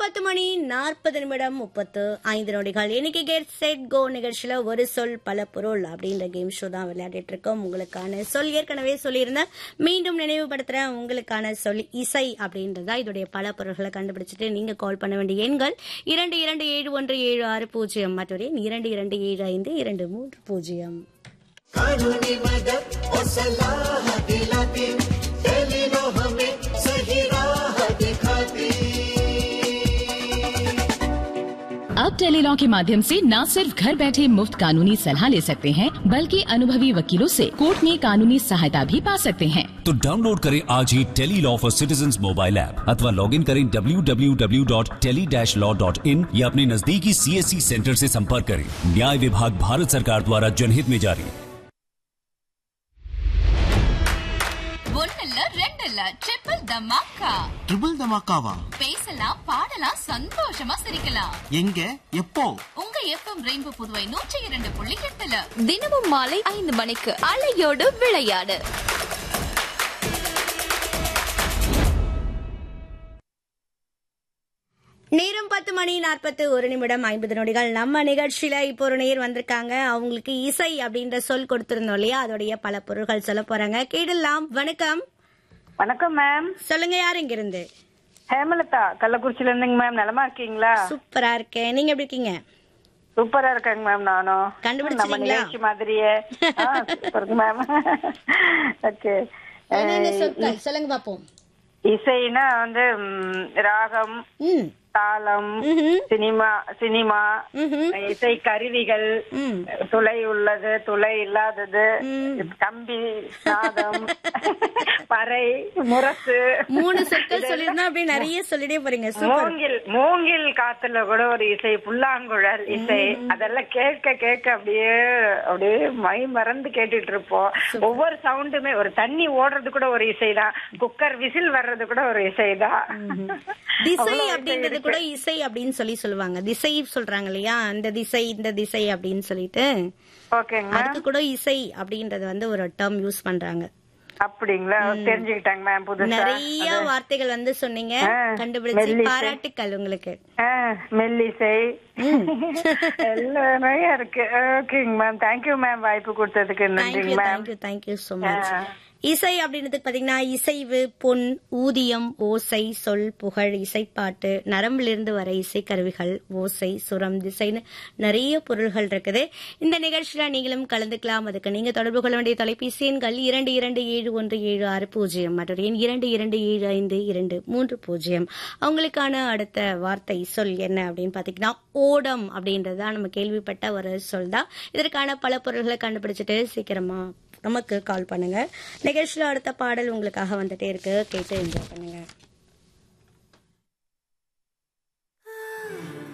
பத்து மணி நாற்பது நிமிடம் முப்பத்து ஐந்து நொடிகள் இன்னைக்கு கெட் செட் கோ நிகழ்ச்சியில ஒரு சொல் பல பொருள் அப்படின்ற கேம் ஷோ தான் விளையாடிட்டு இருக்கோம் உங்களுக்கான சொல் ஏற்கனவே சொல்லியிருந்தேன் மீண்டும் நினைவுபடுத்துறேன் உங்களுக்கான சொல் இசை அப்படின்றதா இதோடைய பல பொருள்களை கண்டுபிடிச்சிட்டு நீங்க கால் பண்ண வேண்டிய எண்கள் இரண்டு இரண்டு ஏழு ஒன்று ஏழு ஆறு பூஜ்ஜியம் மற்றொரு எண் இரண்டு இரண்டு ஏழு ஐந்து இரண்டு மூன்று பூஜ்ஜியம் कानूनी मदद और सलाह दिलाती टेलीनो हमें सही राह दिखाती अब टेलीलॉ के माध्यम से न सिर्फ घर बैठे मुफ्त कानूनी सलाह ले सकते हैं बल्कि अनुभवी वकीलों से कोर्ट में कानूनी सहायता भी पा सकते हैं तो डाउनलोड करें आज ही tele law for citizen mobile app अथवा लॉग इन करें www.tele-law.in या अपने नजदीकी सीएससी सेंटर से संपर्क करें न्याय विभाग भारत सरकार द्वारा जनहित में जारी ஒன்னல்ல ரெண்டல்ல ட்ரிபிள் தமாக்கா ட்ரிபிள் தமாக்காவா பேசலாம் பாடலாம் சந்தோஷமா சிரிக்கலாம் எங்க எப்போ உங்க எஃப்எம் ரெயின்போ புதுவை நூற்றி இரண்டு புள்ளி எட்டுல தினமும் மாலை ஐந்து மணிக்கு அலையோடு விளையாடு நேரம் பத்து மணி நாற்பத்து ஒரு நிமிடம் ஐம்பது நொடிகள் நம்ம நிகழ்ச்சியில இப்போ ஒரு நேர் வந்திருக்காங்க அவங்களுக்கு இசை அப்படின்ற சொல் கொடுத்திருந்தோம் இல்லையா அதோடைய பல பொருள்கள் சொல்ல போறாங்க கேடலாம் வணக்கம் வணக்கம் மேம் சொல்லுங்க யார் இங்க இருந்து ஹேமலதா கள்ளக்குறிச்சில இருந்துங்க மேம் நலமா இருக்கீங்களா சூப்பரா இருக்கேன் நீங்க எப்படி இருக்கீங்க சூப்பரா இருக்கேங்க மேம் நானும் கண்டுபிடிச்சிட்டீங்களா? நம்ம நிகழ்ச்சி மாதிரியே ஆ, சூப்பருங்க மேம் ஓகே என்னென்ன சொற்கள் சொல்லுங்க பாப்போம் இசைனா வந்து ம், ராகம் ம் தாளம் ம்ஹும். சினிமா சினிமா ம்ஹும். இசை கருவிகள் ம். துளை உள்ளது துளை இல்லாதது ம். கம்பி நாதம் பறை முரசு மூணு சொற்கள் சொல்லிருந்தா அப்படியே நிறைய சொல்லிட்டே போறீங்க சூப்பர் மூங்கில் மூங்கில் காத்துல கூட ஒரு இசை புல்லாங்குழல் இசை அதெல்லாம் கேட்க கேட்க அப்படியே அப்படியே மை மறந்து கேட்டுட்டு இருப்போம் ஒவ்வொரு சவுண்டுமே ஒரு தண்ணி ஓடுறது கூட ஒரு இசைதான் குக்கர் விசில் வர்றது கூட ஒரு இசைதான் திசை அவ்வளவு இசை அப்படின்றது இருக்கு. கூட இசை அப்படின்னு சொல்லி சொல்லுவாங்க திசை சொல்றாங்க இல்லையா அந்த திசை இந்த திசை அப்படின்னு சொல்லிட்டு ஓகேங்க அதுக்கு கூட இசை அப்படின்றது வந்து ஒரு டேர்ம் யூஸ் பண்றாங்க அப்படிங்களா தெரிஞ்சுக்கிட்டாங்க மேம் புதுசா நிறைய அது- வார்த்தைகள் வந்து சொன்னீங்க ஆ, கண்டுபிடிச்சு மெல்லிசை. பாராட்டுக்கள் உங்களுக்கு ஆ, மெல்லிசை எல்லாம் நிறைய இருக்கு ஓகேங்க மேம் தேங்க்யூ மேம் வாய்ப்பு கொடுத்ததுக்கு தேங்க்யூ நன்றிங்க ma'am thank you thank you so much ஆ. இசை அப்படின்றதுக்கு பாத்தீங்கன்னா இசைவு பொன் ஊதியம் ஓசை சொல் புகழ் இசைப்பாட்டு நரம்பிலிருந்து வர இசைக்கருவிகள் ஓசை சுரம் திசைன்னு நிறைய பொருள்கள் இருக்குது இந்த நிகழ்ச்சியில நீங்களும் கலந்துக்கலாம் அதுக்கு நீங்க தொடர்பு கொள்ள வேண்டிய தொலைபேசி எண்கள் இரண்டு இரண்டு ஏழு ஒன்று ஏழு ஆறு பூஜ்ஜியம் மற்றொரு எண் இரண்டு இரண்டு ஏழு ஐந்து இரண்டு மூன்று பூஜ்ஜியம் அவங்களுக்கான அடுத்த வார்த்தை சொல் என்ன அப்படின்னு பாத்தீங்கன்னா ஓடம் அப்படின்றது தான் நம்ம கேள்விப்பட்ட ஒரு சொல் தான் இதற்கான பல பொருள்களை கண்டுபிடிச்சிட்டு சீக்கிரமா நமக்கு கால் பண்ணுங்க நிகழ்ச்சியில அடுத்த பாடல் உங்களுக்காக வந்துட்டே இருக்கு கேட்டு என்ஜாய் பண்ணுங்க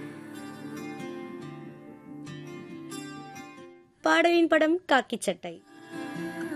பாடலின் படம் காக்கி சட்டை